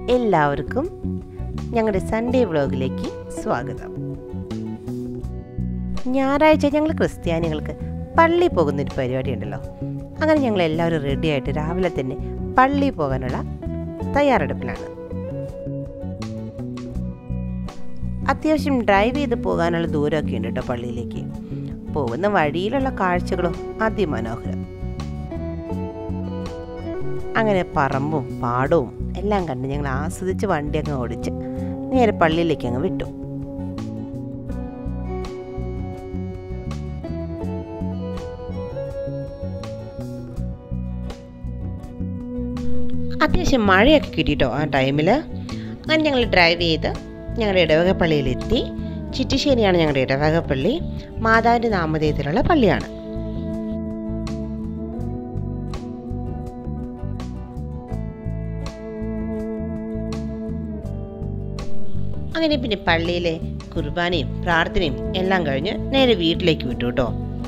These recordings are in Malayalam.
എല്ലാവർക്കും ഞങ്ങളുടെ സൺഡേ വ്ളോഗിലേക്ക് സ്വാഗതം ഞായറാഴ്ച ഞങ്ങൾ ക്രിസ്ത്യാനികൾക്ക് പള്ളി പോകുന്നൊരു പരിപാടി ഉണ്ടല്ലോ അങ്ങനെ ഞങ്ങൾ എല്ലാവരും റെഡിയായിട്ട് രാവിലെ തന്നെ പള്ളി പോകാനുള്ള തയ്യാറെടുപ്പിലാണ് അത്യാവശ്യം ഡ്രൈവ് ചെയ്ത് പോകാനുള്ള ദൂരമൊക്കെ ഉണ്ട് കേട്ടോ പള്ളിയിലേക്ക് പോകുന്ന വഴിയിലുള്ള കാഴ്ചകളും അതിമനോഹരം അങ്ങനെ പറമ്പും പാടവും എല്ലാം കണ്ട് ഞങ്ങൾ ആസ്വദിച്ച് വണ്ടി അങ്ങ് ഓടിച്ച് നേരെ പള്ളിയിലേക്ക് അങ്ങ് വിട്ടു അത്യാവശ്യം മഴയൊക്കെ കിട്ടിയിട്ടോ ആ ടൈമിൽ അങ്ങനെ ഞങ്ങൾ ഡ്രൈവ് ചെയ്ത് ഞങ്ങളുടെ ഇടവക പള്ളിയിലെത്തി ചിറ്റിശ്ശേരിയാണ് ഞങ്ങളുടെ ഇടവക പള്ളി മാതാവിൻ്റെ നാമധേയത്തിലുള്ള പള്ളിയാണ് അങ്ങനെ പിന്നെ പള്ളിയിലെ കുർബാനയും പ്രാർത്ഥനയും എല്ലാം കഴിഞ്ഞ് നേരെ വീട്ടിലേക്ക് വിട്ടു കേട്ടോ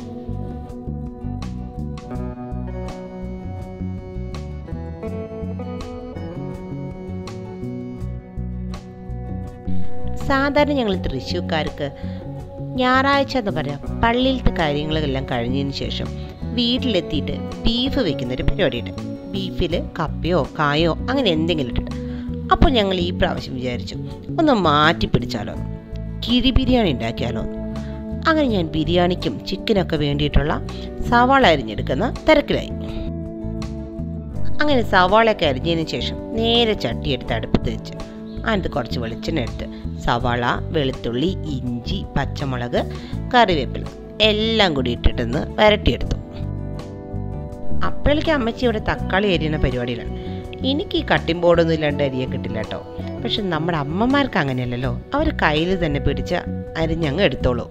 സാധാരണ ഞങ്ങൾ തൃശ്ശൂർക്കാർക്ക് ഞായറാഴ്ച എന്ന് പറയാം പള്ളിയിലത്തെ കാര്യങ്ങളെല്ലാം കഴിഞ്ഞതിന് ശേഷം വീട്ടിലെത്തിയിട്ട് ബീഫ് വെക്കുന്നൊരു പരിപാടിയുണ്ട് ബീഫിൽ കപ്പയോ കായോ അങ്ങനെ എന്തെങ്കിലും ഇട്ടിട്ട് അപ്പോൾ ഞങ്ങൾ ഈ പ്രാവശ്യം വിചാരിച്ചു ഒന്ന് മാറ്റി പിടിച്ചാലോ കിഴി ബിരിയാണി ഉണ്ടാക്കിയാലോ അങ്ങനെ ഞാൻ ബിരിയാണിക്കും ചിക്കനൊക്കെ വേണ്ടിയിട്ടുള്ള സവാള അരിഞ്ഞെടുക്കുന്ന തിരക്കിലായി അങ്ങനെ സവാളയൊക്കെ അരിഞ്ഞതിന് ശേഷം നേരെ ചട്ടിയെടുത്ത് അടുപ്പത്ത് വെച്ച് അതിനകത്ത് കുറച്ച് വെളിച്ചെണ്ണ എടുത്ത് സവാള വെളുത്തുള്ളി ഇഞ്ചി പച്ചമുളക് കറിവേപ്പില എല്ലാം കൂടി ഇട്ടിട്ടൊന്ന് വരട്ടിയെടുത്തു അപ്പോഴേക്ക് അമ്മച്ചി ഇവിടെ തക്കാളി അരിയുന്ന പരിപാടിയിലാണ് എനിക്ക് ഈ കട്ടിംഗ് ബോർഡൊന്നും ഇല്ലാണ്ട് അരിയെ കിട്ടില്ല കേട്ടോ പക്ഷെ നമ്മുടെ അമ്മമാർക്ക് അങ്ങനെയല്ലല്ലോ അവർ കയ്യിൽ തന്നെ പിടിച്ച് അരിഞ്ഞങ്ങ് എടുത്തോളൂ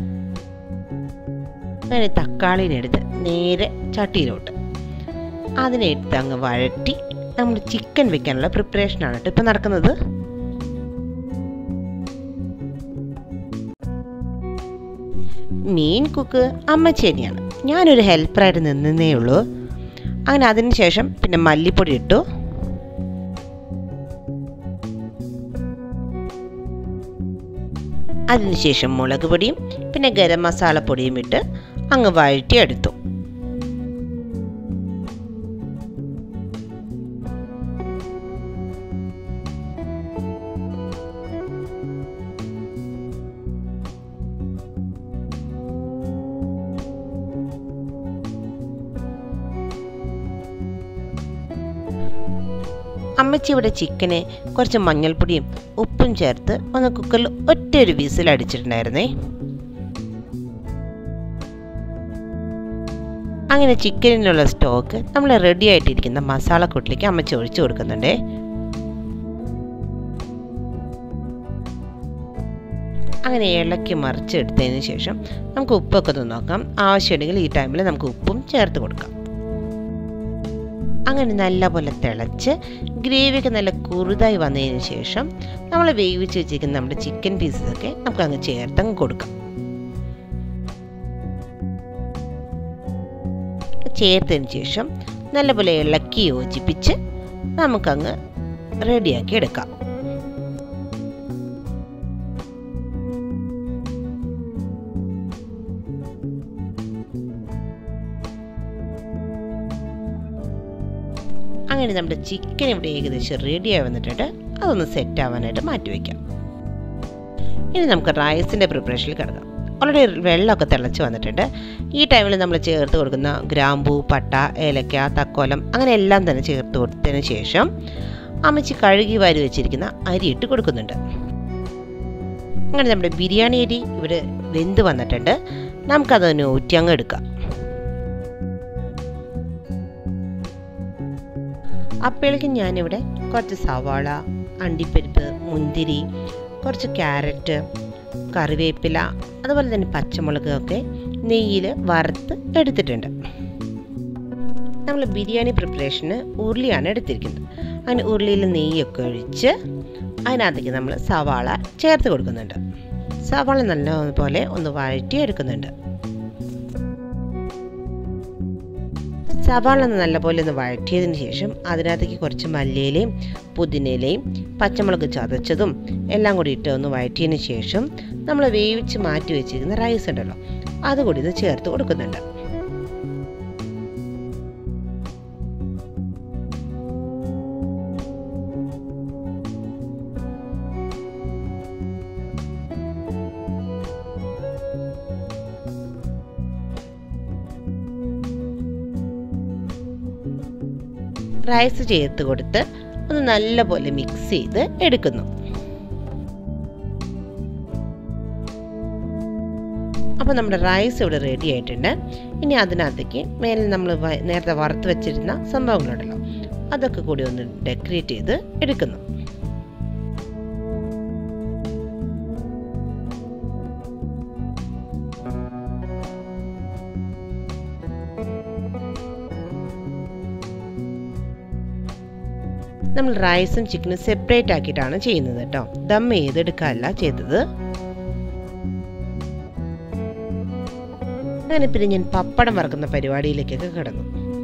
അങ്ങനെ തക്കാളിനെടുത്ത് നേരെ ചട്ടിയിലോട്ട് അതിനെ എടുത്ത് അങ്ങ് വഴറ്റി നമ്മൾ ചിക്കൻ വെക്കാനുള്ള പ്രിപ്പറേഷനാണ് കേട്ടോ ഇപ്പം നടക്കുന്നത് മെയിൻ കുക്ക് അമ്മച്ചേരിയാണ് ഞാനൊരു ഹെൽപ്പറായിട്ട് നിന്നേ ഉള്ളൂ അങ്ങനെ അതിന് ശേഷം പിന്നെ മല്ലിപ്പൊടി ഇട്ടു അതിനുശേഷം മുളക് പൊടിയും പിന്നെ ഗരം മസാല പൊടിയും ഇട്ട് അങ്ങ് വഴറ്റിയെടുത്തു അമ്മച്ചി ഇവിടെ ചിക്കന് കുറച്ച് മഞ്ഞൾപ്പൊടിയും ഉപ്പും ചേർത്ത് ഒന്ന് കുക്കറിൽ ഒറ്റ ഒരു വിസിൽ അടിച്ചിട്ടുണ്ടായിരുന്നേ അങ്ങനെ ചിക്കനിലുള്ള സ്റ്റോക്ക് നമ്മൾ റെഡി ആയിട്ടിരിക്കുന്ന മസാലക്കൂട്ടിലേക്ക് അമ്മച്ചി ഒഴിച്ചു കൊടുക്കുന്നുണ്ടേ അങ്ങനെ ഇളക്കി മറിച്ചെടുത്തതിന് ശേഷം നമുക്ക് ഉപ്പൊക്കെ ഒന്ന് നോക്കാം ആവശ്യമുണ്ടെങ്കിൽ ഈ ടൈമിൽ നമുക്ക് ഉപ്പും ചേർത്ത് കൊടുക്കാം അങ്ങനെ നല്ലപോലെ തിളച്ച് ഗ്രേവിയൊക്കെ നല്ല കുറുതായി വന്നതിന് ശേഷം നമ്മൾ വേവിച്ച് വെച്ചിരിക്കുന്ന നമ്മുടെ ചിക്കൻ പീസസൊക്കെ നമുക്ക് അങ്ങ് ചേർത്തങ്ങ് കൊടുക്കാം ചേർത്തതിന് ശേഷം നല്ലപോലെ ഇളക്കി യോജിപ്പിച്ച് നമുക്കങ്ങ് റെഡിയാക്കി എടുക്കാം അങ്ങനെ നമ്മുടെ ചിക്കൻ ഇവിടെ ഏകദേശം റെഡിയായി വന്നിട്ടുണ്ട് അതൊന്ന് സെറ്റ് ആവാനായിട്ട് മാറ്റി വയ്ക്കാം ഇനി നമുക്ക് റൈസിൻ്റെ പ്രിപ്പറേഷനിൽ കിടക്കാം ഓൾറെഡി വെള്ളമൊക്കെ തിളച്ച് വന്നിട്ടുണ്ട് ഈ ടൈമിൽ നമ്മൾ ചേർത്ത് കൊടുക്കുന്ന ഗ്രാമ്പൂ പട്ട ഏലക്ക തക്കോലം അങ്ങനെ എല്ലാം തന്നെ ചേർത്ത് കൊടുത്തതിന് ശേഷം അമ്മച്ചി കഴുകി വാരി വെച്ചിരിക്കുന്ന അരി ഇട്ട് കൊടുക്കുന്നുണ്ട് അങ്ങനെ നമ്മുടെ ബിരിയാണി അരി ഇവിടെ വെന്ത് വന്നിട്ടുണ്ട് നമുക്കതൊന്ന് ഊറ്റിയങ്ങ് എടുക്കാം അപ്പോഴേക്കും ഞാനിവിടെ കുറച്ച് സവാള അണ്ടിപ്പരിപ്പ് മുന്തിരി കുറച്ച് ക്യാരറ്റ് കറിവേപ്പില അതുപോലെ തന്നെ പച്ചമുളക് ഒക്കെ നെയ്യിൽ വറുത്ത് എടുത്തിട്ടുണ്ട് നമ്മൾ ബിരിയാണി പ്രിപ്പറേഷന് ഉരുളിയാണ് എടുത്തിരിക്കുന്നത് അങ്ങനെ ഉരുളിയിൽ നെയ്യൊക്കെ ഒഴിച്ച് അതിനകത്തേക്ക് നമ്മൾ സവാള ചേർത്ത് കൊടുക്കുന്നുണ്ട് സവാള നല്ലപോലെ ഒന്ന് വഴറ്റി എടുക്കുന്നുണ്ട് സവാള ഒന്ന് നല്ലപോലെ ഒന്ന് വഴറ്റിയതിന് ശേഷം അതിനകത്തേക്ക് കുറച്ച് മല്ലിയിലയും പുതിനയിലയും പച്ചമുളക് ചതച്ചതും എല്ലാം കൂടി ഇട്ട് ഒന്ന് വഴറ്റിയതിന് ശേഷം നമ്മൾ വേവിച്ച് മാറ്റി വെച്ചിരിക്കുന്ന റൈസ് ഉണ്ടല്ലോ അതുകൂടി ഇത് ചേർത്ത് കൊടുക്കുന്നുണ്ട് റൈസ് ചേർത്ത് കൊടുത്ത് ഒന്ന് നല്ലപോലെ മിക്സ് ചെയ്ത് എടുക്കുന്നു അപ്പോൾ നമ്മുടെ റൈസ് ഇവിടെ റെഡി ആയിട്ടുണ്ട് ഇനി അതിനകത്തേക്ക് മേലെ നമ്മൾ നേരത്തെ വറുത്ത് വെച്ചിരുന്ന സംഭവങ്ങളുണ്ടല്ലോ അതൊക്കെ കൂടി ഒന്ന് ഡെക്കറേറ്റ് ചെയ്ത് എടുക്കുന്നു നമ്മൾ റൈസും ചിക്കനും സെപ്പറേറ്റ് ആക്കിയിട്ടാണ് ചെയ്യുന്നത് കേട്ടോ ദം ചെയ്തെടുക്കാനല്ല ചെയ്തത് അങ്ങനെ പിന്നെ ഞാൻ പപ്പടം വറക്കുന്ന പരിപാടിയിലേക്കൊക്കെ കിടന്നു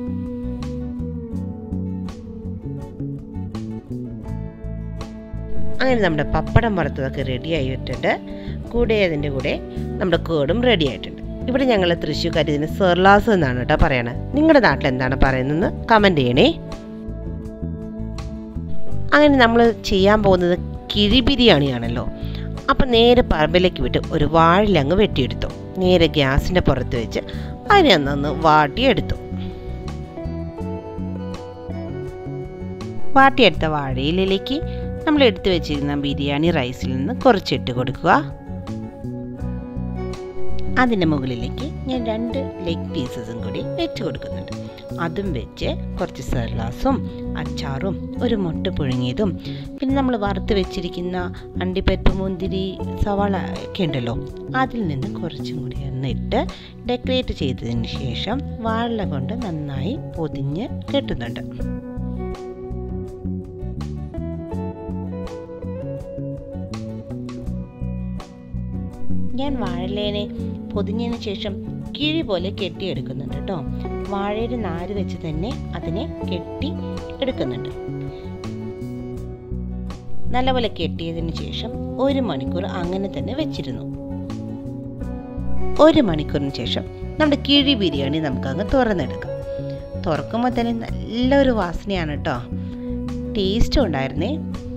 അങ്ങനെ നമ്മുടെ പപ്പടം വറുത്തതൊക്കെ റെഡി ആയിട്ടുണ്ട് കൂടെ അതിൻ്റെ കൂടെ നമ്മുടെ കേടും റെഡി ആയിട്ടുണ്ട് ഇവിടെ ഞങ്ങൾ തൃശ്ശൂർക്കാർ ഇതിന് സെർലാസ് എന്നാണ് കേട്ടോ പറയണത് നിങ്ങളുടെ നാട്ടിൽ എന്താണ് പറയുന്നതെന്ന് കമൻറ്റ് ചെയ്യണേ അങ്ങനെ നമ്മൾ ചെയ്യാൻ പോകുന്നത് കിഴി ബിരിയാണിയാണല്ലോ അപ്പം നേരെ പറമ്പിലേക്ക് വിട്ട് ഒരു വാഴിലങ്ങ് വെട്ടിയെടുത്തു നേരെ ഗ്യാസിൻ്റെ പുറത്ത് വെച്ച് അതിനെ ഒന്ന് വാട്ടിയെടുത്തു വാട്ടിയെടുത്ത വാഴയിലേക്ക് നമ്മൾ എടുത്തു വെച്ചിരുന്ന ബിരിയാണി റൈസിൽ നിന്ന് കുറച്ചിട്ട് കൊടുക്കുക അതിൻ്റെ മുകളിലേക്ക് ഞാൻ രണ്ട് ലെഗ് പീസസും കൂടി വെച്ച് കൊടുക്കുന്നുണ്ട് അതും വെച്ച് കുറച്ച് സെർലാസും അച്ചാറും ഒരു മുട്ട പുഴുങ്ങിയതും പിന്നെ നമ്മൾ വറുത്ത് വെച്ചിരിക്കുന്ന അണ്ടിപ്പരിപ്പ് മുന്തിരി സവാള ഒക്കെ ഉണ്ടല്ലോ അതിൽ നിന്ന് കുറച്ചും കൂടി ഒന്നിട്ട് ഡെക്കറേറ്റ് ചെയ്തതിന് ശേഷം വാഴ കൊണ്ട് നന്നായി പൊതിഞ്ഞ് കെട്ടുന്നുണ്ട് ഞാൻ വാഴലേനെ പൊതിഞ്ഞതിന് ശേഷം കിഴി പോലെ കെട്ടിയെടുക്കുന്നുണ്ട് കേട്ടോ വാഴയുടെ നാര് വെച്ച് തന്നെ അതിനെ കെട്ടി എടുക്കുന്നുണ്ട് നല്ലപോലെ കെട്ടിയതിന് ശേഷം ഒരു മണിക്കൂർ അങ്ങനെ തന്നെ വെച്ചിരുന്നു ഒരു മണിക്കൂറിന് ശേഷം നമ്മുടെ കിഴി ബിരിയാണി നമുക്ക് അങ്ങ് തുറന്നെടുക്കാം തുറക്കുമ്പോൾ തന്നെ നല്ലൊരു വാസനയാണ് കേട്ടോ ടേസ്റ്റും ഉണ്ടായിരുന്നേ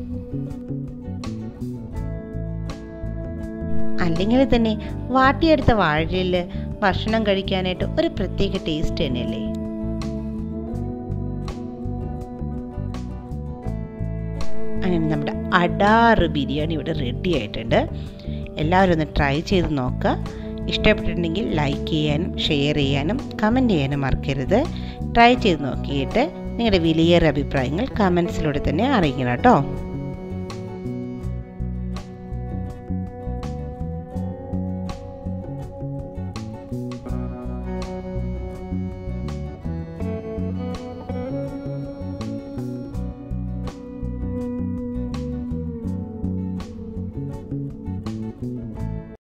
അല്ലെങ്കിൽ തന്നെ വാട്ടിയെടുത്ത വാഴയിൽ ഭക്ഷണം കഴിക്കാനായിട്ട് ഒരു പ്രത്യേക ടേസ്റ്റ് തന്നെയല്ലേ അങ്ങനെ നമ്മുടെ അടാറ് ബിരിയാണി ഇവിടെ റെഡി ആയിട്ടുണ്ട് എല്ലാവരും ഒന്ന് ട്രൈ ചെയ്ത് നോക്കുക ഇഷ്ടപ്പെട്ടിട്ടുണ്ടെങ്കിൽ ലൈക്ക് ചെയ്യാനും ഷെയർ ചെയ്യാനും കമൻറ്റ് ചെയ്യാനും മറക്കരുത് ട്രൈ ചെയ്ത് നോക്കിയിട്ട് നിങ്ങളുടെ വിലയേറെ അഭിപ്രായങ്ങൾ കമൻസിലൂടെ തന്നെ അറിയിക്കണം കേട്ടോ